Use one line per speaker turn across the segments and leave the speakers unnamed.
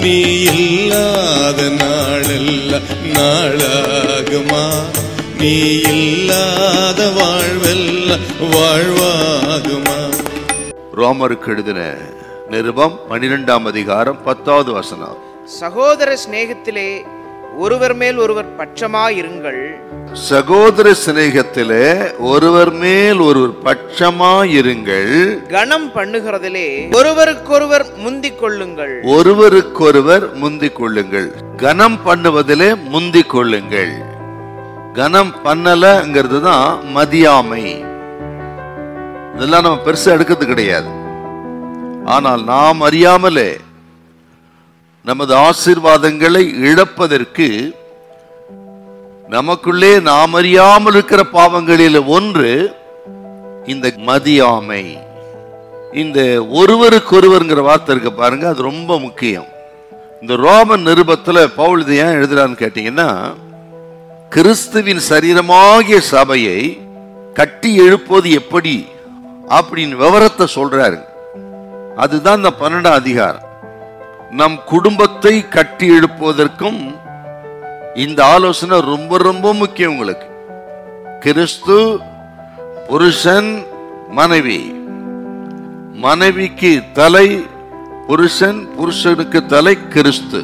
நீ இல்லாத நாளெல்லாம் நாளாகுமா நீ இல்லாத வாழ்வெல்லாம் வாழ்வாகுமா
ரோமருக்கு எழுதின நிருபம் பன்னிரெண்டாம் அதிகாரம் பத்தாவது வசனம்
சகோதர சிநேகத்திலே ஒருவர் மேல் ஒருவர் பட்சமாயிருங்கள்
சகோதர சிநேகத்திலே ஒருவர் மேல் ஒருவர் பட்சமாயிருங்கள்
கணம் பண்ணுகிறதிலே ஒருவருக்கொருவர் முந்திக் கொள்ளுங்கள்
ஒருவருக்கொருவர் முந்திக் கொள்ளுங்கள் கனம் பண்ணுவதிலே முந்திக் கொள்ளுங்கள் கனம் பண்ணலங்கிறது தான் மதியாமை இதெல்லாம் நம்ம பெருசா எடுக்கிறது கிடையாது ஆனால் நாம் அறியாமலே நமது ஆசீர்வாதங்களை இழப்பதற்கு நமக்குள்ளே நாம் அறியாமல் இருக்கிற பாவங்களில் ஒன்று இந்த மதியாமை இந்த ஒருவருக்கொருவருங்கிற வார்த்தை இருக்கு பாருங்க அது ரொம்ப முக்கியம் இந்த ரோமன் நிருபத்துல பவுல் இது ஏன் எழுதுறான்னு கேட்டீங்கன்னா கிறிஸ்துவின் சரீரமாகிய சபையை கட்டி எழுப்புவது எப்படி அப்படின்னு விவரத்தை சொல்றாரு அதுதான் இந்த பன்னெண்டாம் அதிகாரம் நம் குடும்பத்தை கட்டி எழுப்புவதற்கும் இந்த ஆலோசனை ரொம்ப ரொம்ப முக்கியம் உங்களுக்கு கிறிஸ்து புருஷன் மனைவி மனைவிக்கு தலை புருஷன் புருஷனுக்கு தலை கிறிஸ்து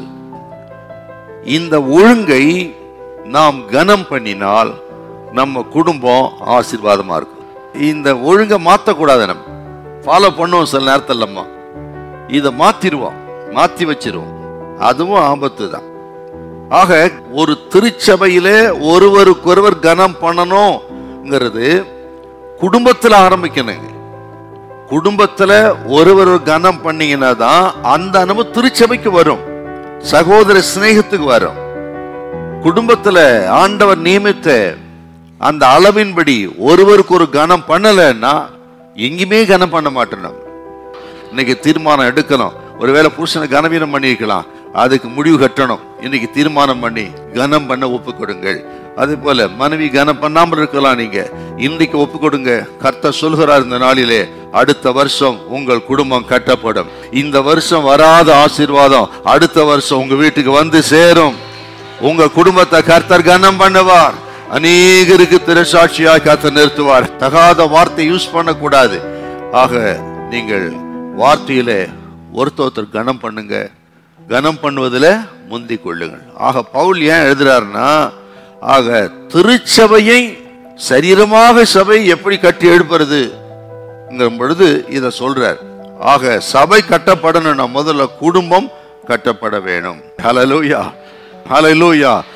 இந்த ஒழுங்கை நாம் கனம் பண்ணினால் நம்ம குடும்பம் ஆசீர்வாதமா இருக்கும் இந்த ஒழுங்கை மாத்தக்கூடாது நம்ம ஃபாலோ பண்ணுவோம் சில நேரத்தில் நம்ம இதை மாத்திருவோம் மாத்தி வச்சிருவோம் அதுவும் ஆபத்து தான் ஆக ஒரு திருச்சபையிலே ஒருவருக்கொருவர் கனம் பண்ணணுங்கிறது குடும்பத்தில் ஆரம்பிக்கணுங்க குடும்பத்துல ஒருவர் கனம் பண்ணீங்கன்னா தான் அந்த அனுபவம் திருச்சபைக்கு வரும் சகோதர சிநேகத்துக்கு வரும் குடும்பத்துல ஆண்டவர் நியமித்த அந்த அளவின்படி ஒருவருக்கு ஒரு கனம் பண்ணலைன்னா எங்கேயுமே கனம் பண்ண மாட்டோம் நம்ம. இன்னைக்கு தீர்மானம் எடுக்கணும் ஒருவேளை புருஷனை கனவீனம் பண்ணியிருக்கலாம் அதுக்கு முடிவு கட்டணும் இன்னைக்கு தீர்மானம் பண்ணி கனம் பண்ண ஒப்பு கொடுங்கள் அதே போல மனைவி கனம் பண்ணாமல் இருக்கலாம் நீங்க இன்றைக்கு ஒப்பு கொடுங்க கர்த்தர் சொல்கிறார் இந்த நாளிலே அடுத்த வருஷம் உங்கள் குடும்பம் கட்டப்படும் இந்த வருஷம் வராத ஆசீர்வாதம் அடுத்த வருஷம் உங்க வீட்டுக்கு வந்து சேரும் உங்க குடும்பத்தை கர்த்தர் கனம் பண்ணுவார் அநேகருக்கு திரைசாட்சியாய் கர்த்தர் நிறுத்துவார் தகாத வார்த்தை யூஸ் பண்ணக்கூடாது ஆக நீங்கள் வார்த்தையிலே ஒருத்தர் ஒருத்தர் கனம் பண்ணுங்க கனம் பண்ணுவதில் முந்திக் கொள்ளுங்கள் ஆக பவுல் ஏன் எழுதுறாருன்னா ஆக திருச்சபையை சரீரமாக சபை எப்படி கட்டி எழுப்புறது பொழுது இத சொல்றார் ஆக சபை கட்டப்படணும்னா முதல்ல குடும்பம் கட்டப்பட வேணும் ஹalleluya ஹalleluya